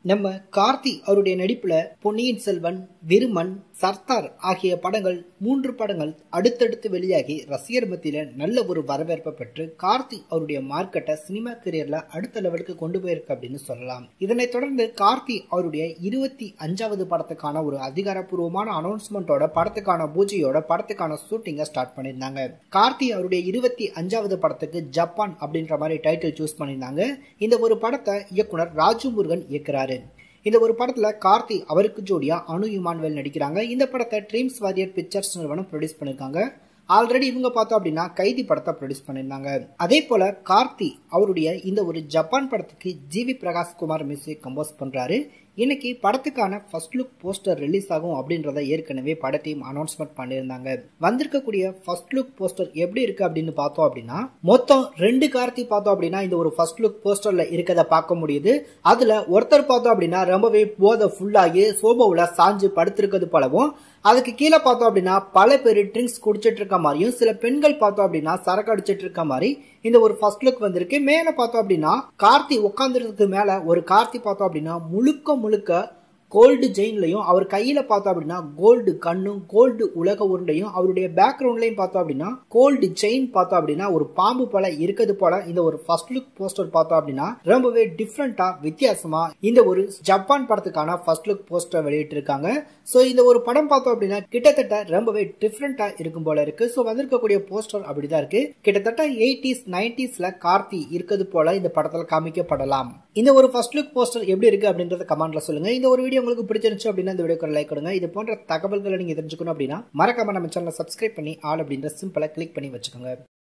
நம்ம கார்த்தி அவருடைய நடிப்புல பொன்னியின் செல்வன் விருமன் சர்தார் ஆகிய படங்கள் மூன்று படங்கள் அடுத்தடுத்து வெளியாகி ரசிகர் மத்தியில நல்ல ஒரு வரவேற்பை பெற்று கார்த்தி அவருடைய மார்க்கெட்டை சினிமா கரியர்ல அடுத்த லெவலுக்கு கொண்டு போயிருக்கு அப்படின்னு சொல்லலாம் இதனைத் தொடர்ந்து கார்த்தி அவருடைய இருபத்தி அஞ்சாவது படத்துக்கான ஒரு அதிகாரப்பூர்வமான அனௌன்ஸ்மெண்டோட படத்துக்கான பூஜையோட படத்துக்கான ஷூட்டிங்கை ஸ்டார்ட் பண்ணியிருந்தாங்க கார்த்தி அவருடைய இருபத்தி அஞ்சாவது படத்துக்கு ஜப்பான் அப்படின்ற மாதிரி டைட்டில் சூஸ் பண்ணியிருந்தாங்க இந்த ஒரு படத்தை இயக்குனர் ராஜு முருகன் இயக்குறாரு இந்த ஒரு படத்துல கார்த்தி அவருக்கு ஜோடியா அனு இமானுவேல் நடிக்கிறாங்க இந்த படத்தை ட்ரீம்ஸ் வாரியர் பிக்சர்ஸ் நிறுவனம் ப்ரொடியூஸ் பண்ணிருக்காங்க ஆல்ரெடி இவங்க பார்த்தோம் அப்படின்னா கைதி படத்தை ப்ரொடியூஸ் பண்ணியிருந்தாங்க அதே போல கார்த்தி அவருடைய இந்த ஒரு ஜப்பான் படத்துக்கு GV Prakash Kumar music compose பண்றாரு இன்னைக்கு படத்துக்கான ஃபர்ஸ்ட் லுக் போஸ்டர் ரிலீஸ் ஆகும் அப்படின்றத ஏற்கனவே பட டீம் அனௌன்ஸ்மெண்ட் பண்ணியிருந்தாங்க வந்திருக்கக்கூடிய ஃபர்ஸ்ட் லுக் போஸ்டர் எப்படி இருக்கு அப்படின்னு பார்த்தோம் அப்படின்னா மொத்தம் ரெண்டு கார்த்தி பார்த்தோம் அப்படின்னா இந்த ஒரு ஃபர்ஸ்ட் லுக் போஸ்டர்ல இருக்கதை பார்க்க முடியுது அதுல ஒருத்தர் பார்த்தோம் அப்படின்னா ரொம்பவே போதை ஃபுல்லாகி சோபோவில் சாஞ்சு படுத்திருக்கிறது போலவும் அதுக்கு கீழே பார்த்தோம் அப்படின்னா பல பேர் ட்ரிங்க்ஸ் குடிச்சிட்டு இருக்க மாதிரியும் சில பெண்கள் பார்த்தோம் அப்படின்னா சரக்கு அடிச்சிட்டு இருக்க மாதிரி இந்த ஒரு ஃபர்ஸ்ட் லுக் வந்திருக்கு மேல பார்த்தோம் அப்படின்னா கார்த்தி உட்காந்துறதுக்கு மேல ஒரு கார்த்தி பார்த்தோம் அப்படின்னா முழுக்க முழுக்க கோல்டு ஜெயின்லையும் அவர் கையில பார்த்தோம் அப்படின்னா கோல்டு கண்ணும் கோல்டு உலக உருண்டையும் அவருடைய பேக்ரவுண்ட்லையும் பார்த்தோம் அப்படின்னா கோல்டு செயின் பார்த்தோம் அப்படின்னா ஒரு பாம்பு போல இருக்கிறது போல இந்த ஒரு ஃபர்ஸ்ட் லுக் போஸ்டர் பார்த்தோம் அப்படின்னா ரொம்பவே டிஃப்ரெண்டா வித்தியாசமா இந்த ஒரு ஜப்பான் படத்துக்கான ஃபர்ஸ்ட் லுக் போஸ்டர் வெளியிட்டு இருக்காங்க ஸோ இந்த ஒரு படம் பார்த்தோம் அப்படின்னா கிட்டத்தட்ட ரொம்பவே டிஃப்ரெண்டா இருக்கும் போல இருக்கு ஸோ வந்திருக்கக்கூடிய போஸ்டர் அப்படிதான் இருக்கு கிட்டத்தட்ட எயிட்டிஸ் நைன்டிஸ்ல கார்த்தி இருக்கிறது போல இந்த படத்துல காமிக்கப்படலாம் இந்த ஒரு ஃபர்ஸ்ட் லுக் போஸ்டர் எப்படி இருக்கு அப்படின்றத கமெண்ட்ல சொல்லுங்க இந்த ஒரு வீடியோ உங்களுக்கு பிடிச்சிருந்துச்சு அப்படின்னா இந்த வீடியோக்கு லைக் கொடுங்க இது போன்ற தகவல்களை நீங்க தெரிஞ்சுக்கணும் அப்படின்னா மறக்காம நம்ம சேனலை சப்ஸ்கிரைப் பண்ணி ஆல் அப்படின்ற சிம்பிளா கிளிக் பண்ணி வச்சுக்கோங்க